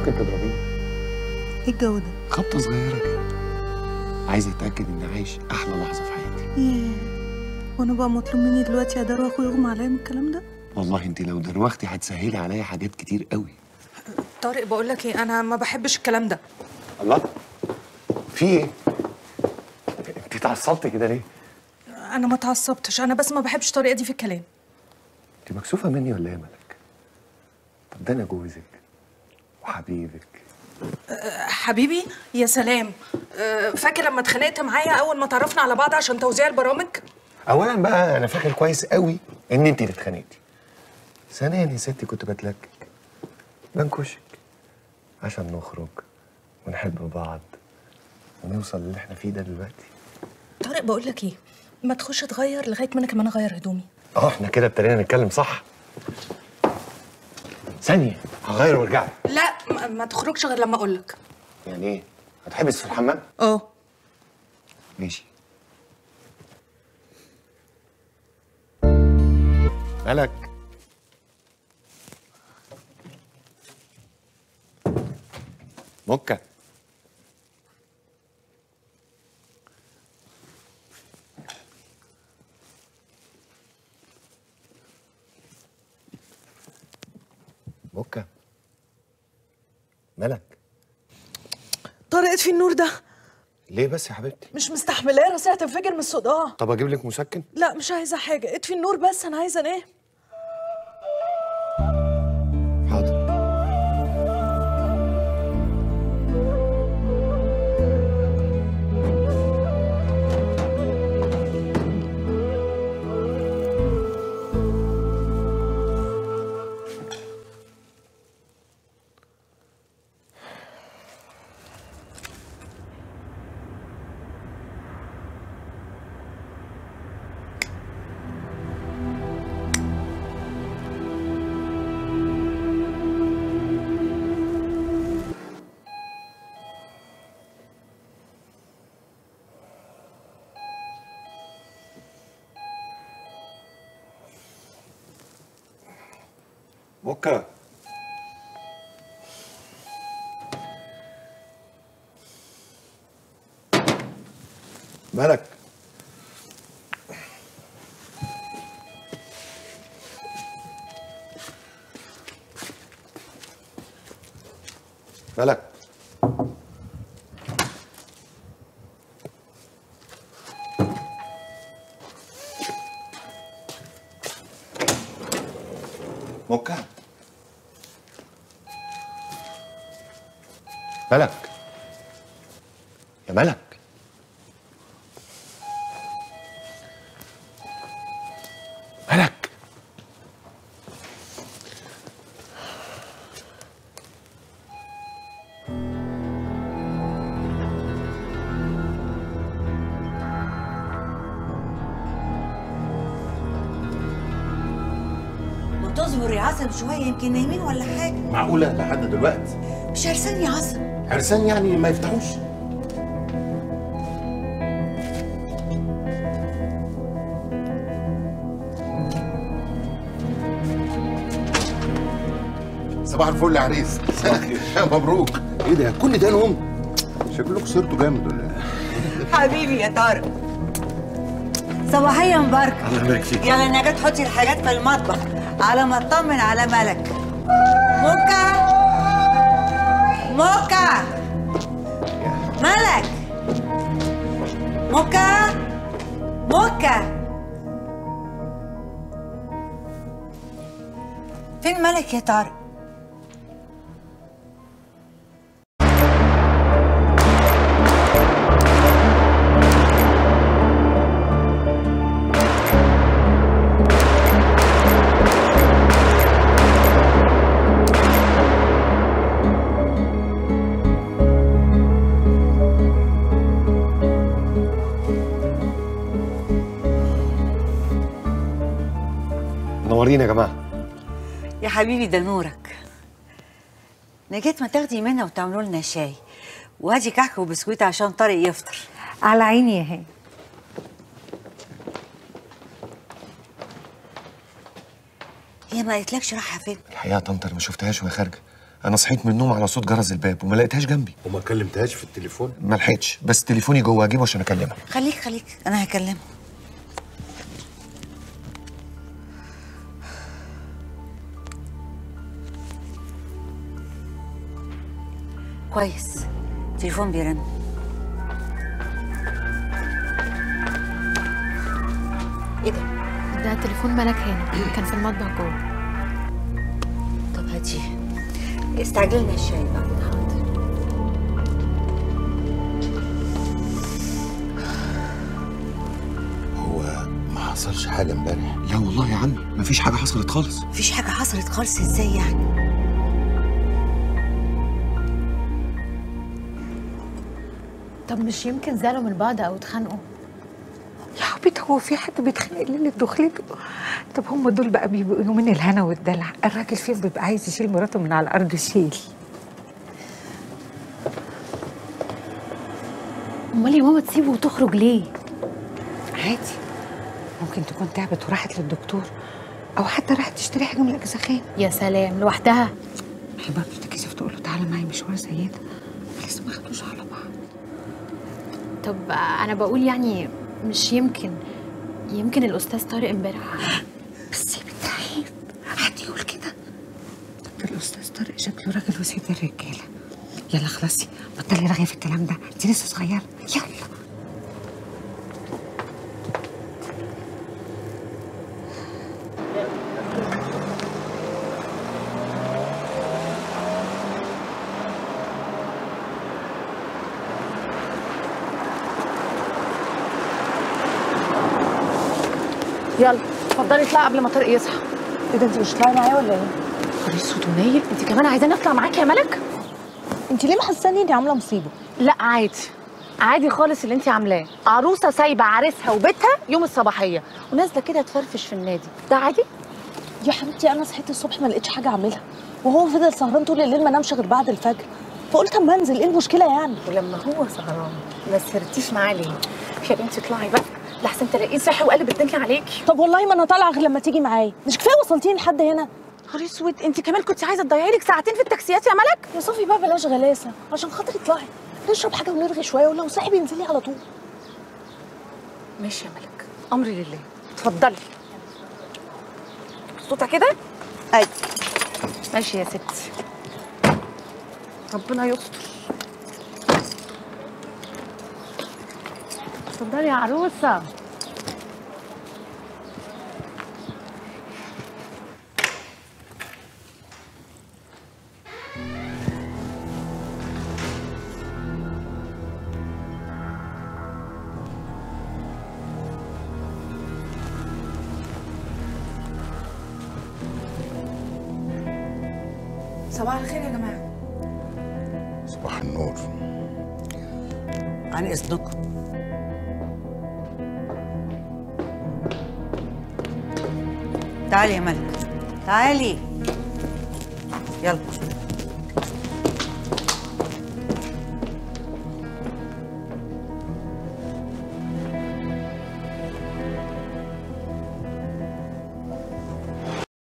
ممكن تضربيني ايه الجو ده؟ خبطه صغيره كده عايز اتاكد اني عايش احلى لحظه في حياتي ياه وانا بقى مطلوب مني دلوقتي ادار اخويا يغمى عليا من الكلام ده؟ والله انت لو دروختي هتسهلي عليا حاجات كتير قوي طارق بقول لك ايه انا ما بحبش الكلام ده الله في ايه انت اتعصبتي كده ليه انا ما اتعصبتش انا بس ما بحبش الطريقه دي في الكلام انت مكسوفه مني ولا ايه يا ملك طب ده انا جوزك وحبيبك حبيبي يا سلام أه، فاكر لما اتخانقت معايا اول ما تعرفنا على بعض عشان توزيع البرامج اولا بقى انا فاكر كويس قوي ان انت اللي اتخانقتي ثانيا يا ستي كنت بتلكك بنكشك عشان نخرج ونحب بعض ونوصل اللي احنا فيه ده دلوقتي طارق بقول لك ايه ما تخش تغير لغايه ما انا كمان اغير هدومي اه احنا كده ابتدينا نتكلم صح ثانية هغير وارجع لك. لا ما, ما تخرجش غير لما اقول لك يعني ايه؟ هتحبس في الحمام؟ اه ماشي مالك مكة مكة مالك طارق اطفي النور ده ليه بس يا حبيبتي مش مستحملاه راسي هتنفجر من الصداع طب اجيب لك مسكن لا مش عايزه حاجه اطفي النور بس انا عايزه انام حاضر مكة مالك مالك مكة ملك يا ملك ملك ما تصبر يا عاصم شوية يمكن نايمين ولا حاجة معقولة لحد دلوقتي مش عرسان يا عاصم عرسان يعني ما يفتحوش صباح الفل يا عريس مبروك ايه ده كل ده نوم شكلكم صرتوا جامد ولا ايه حبيبي يا طارق صباحية مباركة الله يبارك فيك يلا نجاة تحطي الحاجات في المطبخ على ما اطمن على ملك موكا موكا ملك موكا موكا فين ملك يا طارق منورين يا جماعه يا حبيبي ده نورك نجاة ما تاخدي منها وتعملوا لنا شاي وهاتي كحك وبسكويت عشان طارق يفطر على عيني يا هاني هي ما قالتلكش رايحه فين الحقيقه يا طنط انا ما شفتهاش وهي خارجه انا صحيت من النوم على صوت جرس الباب وما لقيتهاش جنبي وما كلمتهاش في التليفون ما لحقتش بس تليفوني جوه اجيبه عشان اكلمها خليك خليك انا هكلمه كويس تليفون بيرن ايه ده ده تليفون ملك هاني كان في المطبخ جوه طب هاتيه استعجلنا الشاي بقى حاضر هو ما حصلش حاجه امبارح لا والله يا عمي مفيش حاجه حصلت خالص مفيش حاجة حصلت خالص ازاي يعني طب مش يمكن زعلوا من بعض او اتخانقوا يا حبيبي هو في حد بيتخانق ليلة دخلته طب هم دول بقى بيبقوا يومين الهنا والدلع الراجل فيهم بيبقى عايز يشيل مراته من على الارض شيل امال يا ماما تسيبه وتخرج ليه عادي ممكن تكون تعبت وراحت للدكتور او حتى راحت تشتري حاجه من الاجزخان يا سلام لوحدها هي برضه تكسف تقول له تعالى معايا مشوار زي ده لسه ما خدوش على بعض طب انا بقول يعني مش يمكن يمكن الاستاذ طارق امبارح بس يا بنت عيب حد يقول كده طب الاستاذ طارق شكله راجل وسيد الرجاله يلا خلاصي بطلي رغي في الكلام ده انت لسه صغيره يلا يلا اتفضلي اطلعي قبل ما طارق يصحى ايه ده انت مش هتطلعي معايا ولا ايه؟ خريص ودونية انت كمان عايزاني اطلع معاكي يا ملك انت ليه محساني اني عامله مصيبه؟ لا عادي عادي خالص اللي انت عاملاه عروسه سايبه عريسها وبيتها يوم الصباحيه ونازله كده تفرفش في النادي ده عادي يا حبيبتي انا صحيت الصبح ما لقيتش حاجه اعملها وهو فضل سهران طول الليل ما نامش غير بعد الفجر فقلت اما انزل ايه المشكله يعني؟ ولما هو سهران ما سهرتيش معاه ليه يا بنتي اطلعي بقى لحسن تلاقيه صحي وقلب الدنيا عليكي طب والله ما انا طالعه غير لما تيجي معايا مش كفايه وصلتيني لحد هنا نهار اسود انت كمان كنت عايزه تضيعي لك ساعتين في التاكسيات يا ملك يا صافي بقى بلاش غلاسه عشان خاطري اطلعي نشرب حاجه ونرغي شويه ولو صاحب ينزلي على طول ماشي يا ملك امري لله اتفضلي صوتها كده اي ماشي يا ستي ربنا يستر اتفضلي يا عروسه صباح الخير يا جماعه صباح النور عن اذنكم تعالي يا ملك تعالي يلا